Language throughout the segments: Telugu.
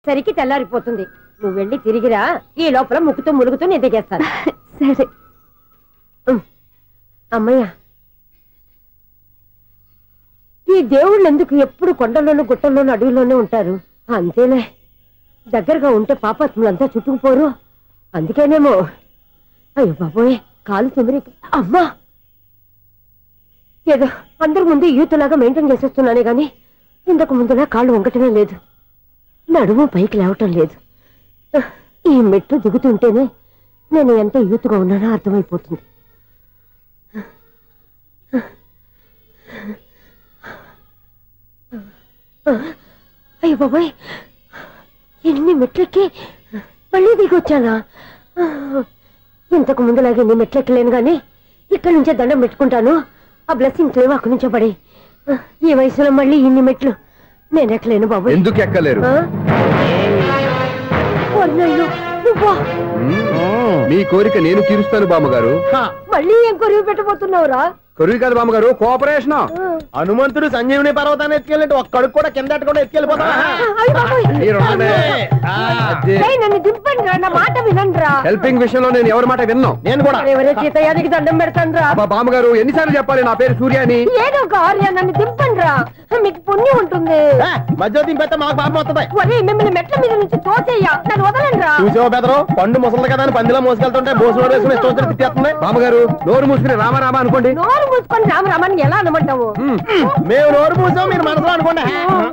సరికి తెల్లారిపోతుంది నువ్వు వెళ్ళి తిరిగిరా ఈ లోపల ముక్కుతూ ములుగుతూ నిద్ర చేస్తాను సరే అమ్మయ్య ఈ దేవుళ్ళు ఎందుకు ఎప్పుడు కొండల్లోనూ గుట్టల్లోనూ అడవిలోనే ఉంటారు అంతేలే దగ్గరగా ఉంటే పాపాత్ములంతా చుట్టుకుపోరు అందుకేనేమో అయ్యో బాబోయ్ కాలు తిమిరి అమ్మా ఏదో అందరి ముందు యూత్లాగా మెయింటైన్ చేసేస్తున్నానే గాని ఇంతకు ముందులా కాళ్ళు వంకటమే లేదు నడుము పైకి లేవటం లేదు ఈ మెట్లు దిగుతుంటేనే నేను ఎంత యూత్గా ఉన్నానో అర్థమైపోతుంది అయ్య బాబాయ్ ఎన్ని మెట్లెక్కి మళ్ళీ దిగొచ్చానా ఇంతకు ముందులాగే ఎన్ని మెట్లెక్కలేను గాని ఇక్కడి నుంచే దండం పెట్టుకుంటాను ఆ బ్లెస్సింగ్స్ లేవు అక్కడి నుంచే పడి ఈ వయసులో మళ్ళీ ఇన్ని మెట్లు నేను ఎక్కలేను బాబాయ్ ఎందుకు ఎక్కలేరు ఆ? అన్నయ్యో, నువ్వా? మీ కోరిక నేను తీరుస్తాను బామ్మగారు మళ్ళీ ఏం కొరివి పెట్టబోతున్నావురా కొరువు కాదు బామ్మగారు కోఆపరేషన్ హనుమంతుడు సంజీవుని పర్వతాన్ని ఎత్తుకెళ్ళినట్టు ఒక్కడికి కూడా కింద ఎట్టకుండా ఎత్తుకెళ్ళిపోతా అయ్య బాబోయ్. మీరు ఉండండి. అదే. ఏయ్, నన్ను దింపండి రా నా మాట వినండి రా హెల్పింగ్ విషయంలో నేను ఎవరి మాట విన్నాను నేను కూడా ఎవరే సీతయ్యానికి దండం పెడతాను రా అబ్బా బామ్మగారు ఎన్నిసార్లు చెప్పాలి నా పేరు సూర్య అని ఏదో ఒక ఆర్య నన్ను దింపండి రా మీకు పుణ్యం ఉంటుంది ఏ, మధ్యలో దింపేస్తే మాకు పాపం వస్తుంది ఒరే మిమ్మల్ని మెట్ల మీద నుంచి తోసేయ్యా నన్ను వదలండి రా చూసావా బెదరు పండు ముసలి కదా అని పందిలో మోసుకెళ్తుంటే బోసులో వేసుకుని ఇష్టం వచ్చినట్టు తిట్టేస్తుంది బామ్మగారు నోరు మూసుకుని రామారామ అనుకోండి నోరు మూసుకొని రామరామని ఎలా అనమంటావు మేము నోరు పూసాం మీరు మనసులో అనుకోండి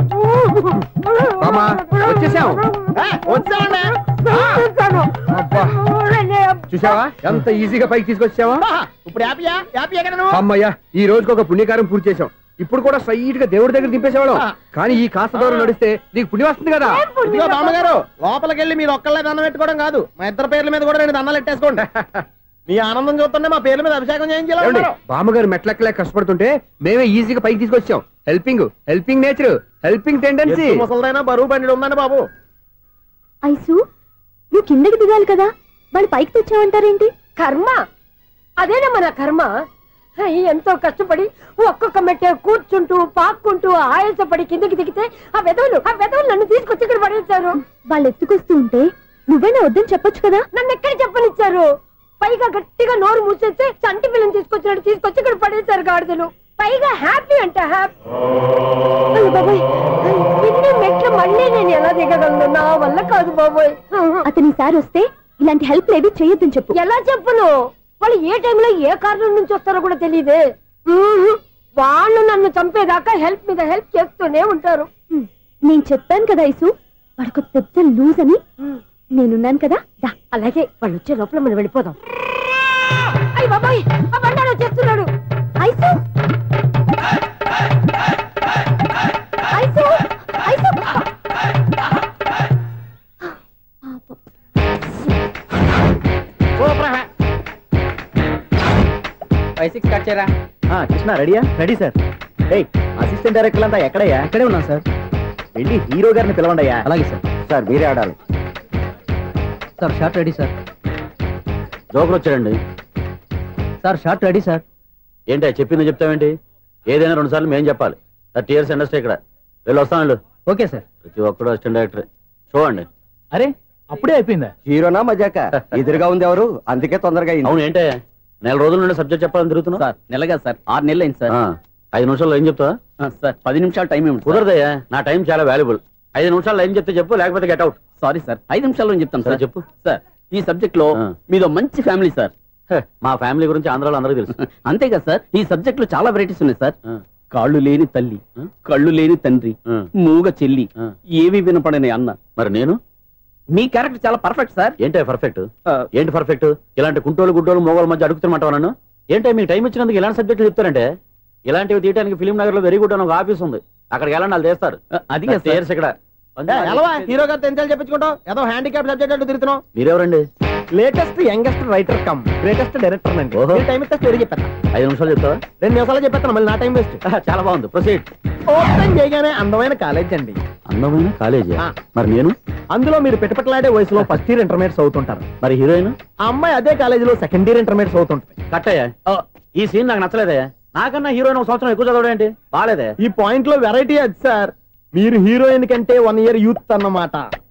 బామ్మ వచ్చేసాం ఏ, వచ్చామండి అబ్బా చూసావా ఎంత ఈజీగా పైకి తీసుకొచ్చావా ఆహా, ఇప్పుడు హ్యాపీయా హ్యాపీ ఎక్కడ నువ్వు అమ్మయ్యా ఈ రోజుకి ఒక పుణ్యకారం పూర్తి చేసాం ఇప్పుడు కూడా స్ట్రైట్ గా దేవుడి దగ్గర దింపేసేవాళ్ళం కానీ ఈ కాస్త దూరం నడిస్తే నీకు పుణ్యం వస్తుంది కదా ఇదిగో బామ్మగారు లోపలికి వెళ్ళి మీరు ఒక్కళ్ళే దండం పెట్టుకోవడం కాదు మా ఇద్దరు పేర్ల మీద కూడా రెండు దండాలు ఎట్టేసుకోండి మీ ఆనందం చూస్తుంటే మా పేర్ల మీద అభిషేకం ఏమండి? చేయించాలి బామ్మగారు మెట్లెక్కలే కష్టపడుతుంటే మేమే ఈజీగా పైకి తీసుకొచ్చాం helping helping nature helping tendency ముసలిదైనా బరువు బండి ఉందండి బాబు ఐసు నువ్వు కిందకి దిగాలి కదా వాళ్ళు పైకి తెచ్చావంటారేంటి కర్మ అదేనమ్మా నా కర్మ అయ్య, ఎంతో కష్టపడి ఒక్కొక్క మెట్టే కూర్చుంటూ పాక్కుంటూ ఆయాసపడి కిందకి దిగితే ఆ వెదవులు ఆ వెదవులు నన్ను తీసుకొచ్చి ఇక్కడ పడేశారు వాళ్ళు ఎత్తుకొస్తూ ఉంటే నువ్వేనా వద్దని చెప్పొచ్చు కదా నన్ను ఎక్కడ చెప్పనిచ్చారు పైగా గట్టిగా నోరు మూసేస్తే చంటి పిల్లని తీసుకొచ్చినట్టు తీసుకొచ్చి ఇక్కడ పడేశారు గాడిదలు పైగా హ్యాపీ అంట హ్యాపీ అయ్య బాబోయ్ ఇన్ని మెట్లు మళ్ళీ నేను ఎలా దిగగలను నా వల్ల కాదు బాబోయ్ అతని సారి వస్తే ఇలాంటి హెల్ప్ లేవి చేయొద్దని చెప్పు ఎలా చెప్పును వాళ్ళు ఏ టైంలో ఏ కారణం నుంచి వస్తారో కూడా తెలియదే వాళ్ళు నన్ను చంపేదాకా హెల్ప్ మీద హెల్ప్ చేస్తూనే ఉంటారు హ్మ్. నేను చెప్పాను కదా ఐసు వాడికి పెద్ద లూజ్ అని నేనున్నాను కదా దా అలాగే వాళ్ళు వచ్చే లోపల మనం వెళ్ళిపోదాం అయ్య బాబాయ్ ఆ బండారు వచ్చేస్తున్నాడు ఐసు ఐసు ఐసు పాపం. ఫైవ్ సిక్స్ కట్ చేయరా కృష్ణ రెడీయా రెడీ సార్ ఏయ్ అసిస్టెంట్ డైరెక్టర్ అంతా ఎక్కడయ్యా ఇక్కడే ఉన్నాం సార్ వెళ్ళి హీరో గారిని పిలవండి అయ్యా అలాగే సార్ సార్ మీరే ఆడాలి sir shot ready sir joker వచ్చాడండి సార్ షార్ట్ రెడీ సార్ ఏంటి చెప్పింది చెప్తావేంటి ఏదైనా రెండు సార్లు మేం చెప్పాలి థర్టీ ఇయర్స్ ఇండస్ట్రీ ఇక్కడ వెళ్ళి వస్తాను వెళ్ళు ఓకే సార్ ప్రతి ఒక్కడు అసిస్టెంట్ డైరెక్టర్ చూడండి అరే అప్పుడే అయిపోయిందా హీరోనా మజాక ఎదురుగా ఉంది ఎవరు అందుకే తొందరగా అయింది. అవును ఏంటే నెల రోజుల నుండి సబ్జెక్ట్ చెప్పాలని తిరుగుతున్నా సార్ నెలగా సార్ ఆరు నెలలు అయింది సార్ ఐదు నిమిషాల్లో ఏం చెప్తా సార్ పది నిమిషాలు టైం ఏమి కుదరదయ్యా నా టైం చాలా వాల్యుబుల్ ఐదు నిమిషాల్లో ఏం చెప్తే చెప్పు లేకపోతే గెట్ అవుట్ సారీ సార్ ఐదు నిమిషాల్లో చెప్తాను సరే సార్ చెప్పు సార్ ఈ సబ్జెక్ట్ లో ఆ. మీదో మంచి ఫ్యామిలీ సార్ మా ఫ్యామిలీ గురించి ఆంధ్రాలో అందరికీ తెలుసు అంతే కదా సార్ ఈ సబ్జెక్ట్ లో చాలా వెరైటీస్ ఉన్నాయి సార్ ఆ, కాళ్ళు లేని తల్లి ఆ. కళ్ళు లేని తండ్రి ఆ, మూగ చెల్లి ఆ. ఏవి వినపడని అన్న మరి నేను మీ క్యారెక్టర్ చాలా పర్ఫెక్ట్ సార్ ఏంటే పర్ఫెక్ట్ ఏంటి పర్ఫెక్ట్ ఇలాంటి కుంటోలు గుడ్డోలు మోగోల మధ్య అడుగుతున్నమాట నన్ను ఏంటో మీకు టైం ఇచ్చినందుకు ఇలాంటి సబ్జెక్టులు చెప్తారంటే ఇలాంటివి తీయడానికి ఫిలిం నగర్ లో వెరీ గుడ్ అని ఒక ఆఫీస్ ఉంది అక్కడికి వెళ్ళండి వాళ్ళు చేస్తారు అది కదా సార్. చేర్స్ ఇక్కడ ఎలవా హీరో గారు తెంచాలి చెప్పించుకుంటావు ఏదో హ్యాండిక్యాప్ సబ్జెక్ట్ అంటూ తిరుగుతున్నావు మీరెవరండి latest youngest writer come greatest director అండి ఓహో. ఈ టైం ఇస్తే స్టోరీ చెప్పేస్తా ఐదు నిమిషాలు చెప్తావా రెండు నిమిషాలు చెప్పేస్తాను మళ్ళీ నా టైం వేస్ట్ చాలా బాగుంది ప్రొసీడ్ ఓపెన్ చేయగానే అందమైన కాలేజ్ అండి అందమైన కాలేజీ ఆ. మరి నేను అందులో మీరు పెట్టుపట్లాడే వయసులో ఫస్ట్ ఇయర్ ఇంటర్మీడియట్స్ అవుతుంటారు మరి హీరోయిన్ ఆ అమ్మాయి అదే కాలేజీలో సెకండ్ ఇయర్ ఇంటర్మీడియట్స్ అవుతుంటుంది కట్టయ్యా ఈ సీన్ నాకు నచ్చలేదే నాకన్నా హీరోయిన్ ఒక సంవత్సరం ఎక్కువ చదవడం ఏంటి బాగాలేదే ఈ పాయింట్ లో వెరైటీ అది సార్ మీరు హీరోయిన్ కంటే వన్ ఇయర్ యూత్ అన్నమాట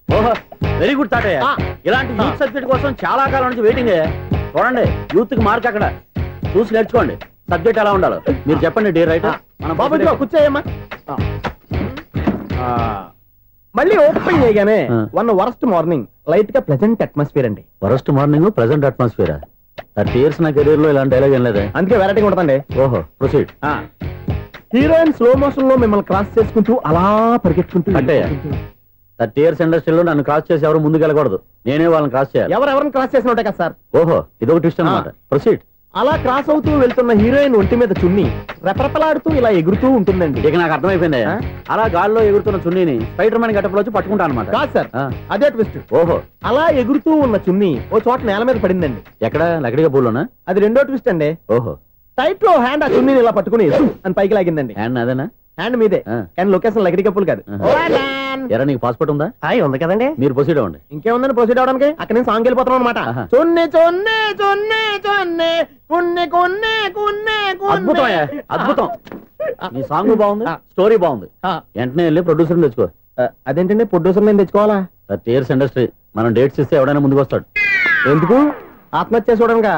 ఓహో వెరీ గుడ్ తాతయ్య ఆ. ఇలాంటి యూత్ ఆ. సబ్జెక్ట్ కోసం చాలా కాలం నుంచి వెయిటింగ్ చూడండి యూత్ కి మార్క్ అక్కడ చూసి నేర్చుకోండి సబ్జెక్ట్ ఎలా ఉండాలో మీరు చెప్పండి డీ రైట్ మన బాబు ఇదిగో కూర్చోయమ్మా ఆ. ఆ, మళ్ళీ ఓపెన్ చేయగానే ఆ. వన్ వరస్ట్ మార్నింగ్ లైట్ గా ప్లెజెంట్ అట్మాస్ఫియర్ అండి first morning present atmosphere thirty years నా కెరీర్ లో ఇలాంటి డైలాగ్ ఏం లేదే అందుకే వెరైటీగా ఉంటుందండి ఓహో ప్రొసీడ్ హీరోయిన్ స్లో మోషన్ లో మిమ్మల్ని క్రాస్ చేసుకుంటూ అలా పరిగెట్టుకుంటూ అంటే? వెళ్ళిపోతుంటే, థర్టీ ఇయర్స్ ఇండస్ట్రీలో నన్ను క్రాస్ చేసి ఎవరు ముందుకు వెళ్ళకూడదు నేనే వాళ్ళని క్రాస్ చేయాలి ఎవరెవరిని క్రాస్ చేసిన ఉంటాయి కదా సార్ ఓహో ఇదొక ట్విస్ట్ అనమాట ప్రొసీడ్ అలా క్రాస్ అవుతూ వెళ్తున్న హీరోయిన్ ఒంటి మీద చున్ని రెపరెపలాడుతూ ఇలా ఎగురుతూ ఉంటుందండి ఇక నాకు అర్థమైపోయింది ఆ? అలా గాల్లో ఎగురుతున్న చున్నీని స్పైడర్ మ్యాన్ గట్టపులో వచ్చి పట్టుకుంటా అనమాట కాదు సార్ అదే ట్విస్ట్ ఓహో అలా ఎగురుతూ ఉన్న చున్ని ఓ చోట నేల మీద పడిందండి ఎక్కడ లకడిగా పూలోనా అది రెండో ట్విస్ట్ అండి ఓహో టైట్ లో హ్యాండ్ ఆ చున్నీని ఇలా పట్టుకుని "ఉమ్" అని పైకి లాగిందండి హ్యాండ్ అదేనా హ్యాండ్ మీదే ఆ. కానీ లొకేషన్ లగడి కప్పులు కాదు ఆహా. ఎరా నీకు పాస్పోర్ట్ ఉందా హాయ్ ఉంది కదండి మీరు ప్రొసీడ్ అవ్వండి ఇంకేముందని ప్రొసీడ్ అవడానికి అక్కడ నుంచి సాంగ్ వెళ్ళిపోతున్నాం అనమాట ఆహా. చున్ని చున్ని చున్ని చున్ని కున్ని కున్ని కున్ని అద్భుతం అయ్యా, అద్భుతం నీ సాంగ్ బాగుంది ఆ. స్టోరీ బాగుంది ఆ. వెంటనే వెళ్ళి ప్రొడ్యూసర్ తెచ్చుకో ఆ, అదేంటండి ప్రొడ్యూసర్ నేను తెచ్చుకోవాలా థర్టీ ఇయర్స్ ఇండస్ట్రీ మనం డేట్స్ ఇస్తే ఎవడైనా ముందుకు వస్తాడు ఎందుకు ఆత్మహత్య చూడనుగా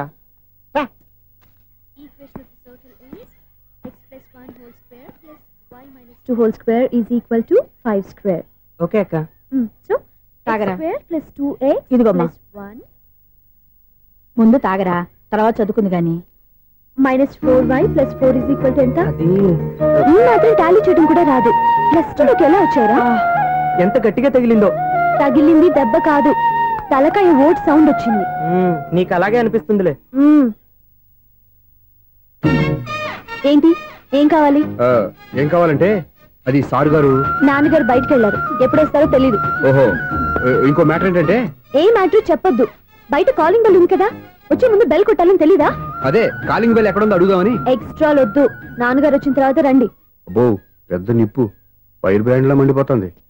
two whole square is equal to five square okay అక్క సో తాగరా. స్క్వేర్ ప్లస్ టూ ఎక్స్ ఇదిగోమ్మా. ప్లస్ వన్ ముందు తాగరా తర్వాత చదువుకుంది గాని minus four Y plus four is equal to ఎంత అది ఈ మాత్రం టాలీ చేయడం కూడా రాదు ప్లస్ టూ లోకి ఎలా వచ్చారా ఎంత గట్టిగా తగిలిందో తగిలింది దెబ్బ కాదు తలకాయ ఓట్ సౌండ్ వచ్చింది మ్మ్, నీకు అలాగే అనిపిస్తుందిలే మ్మ్. ఏంటి ఏం కావాలి ఆ, ఏం కావాలంటే అది సారు గారు నాన్నగారు బయటకు వెళ్ళారు ఎప్పుడొస్తారో తెలీదు ఓహో ఏ- ఇంకో మ్యాటర్ ఏంటంటే ఏ మ్యాటర్ చెప్పొద్దు బయట కాలింగ్ బెల్ ఉంది కదా వచ్చే ముందు బెల్ కొట్టాలని తెలీదా అదే కాలింగ్ బెల్ ఎక్కడ ఉందో అడుగుదామని ఎక్స్ట్రా వద్దు నాన్నగారు వచ్చిన తర్వాత రండి అబ్బో పెద్ద నిప్పు ఫైర్ బ్రాండ్ లా మండిపోతుంది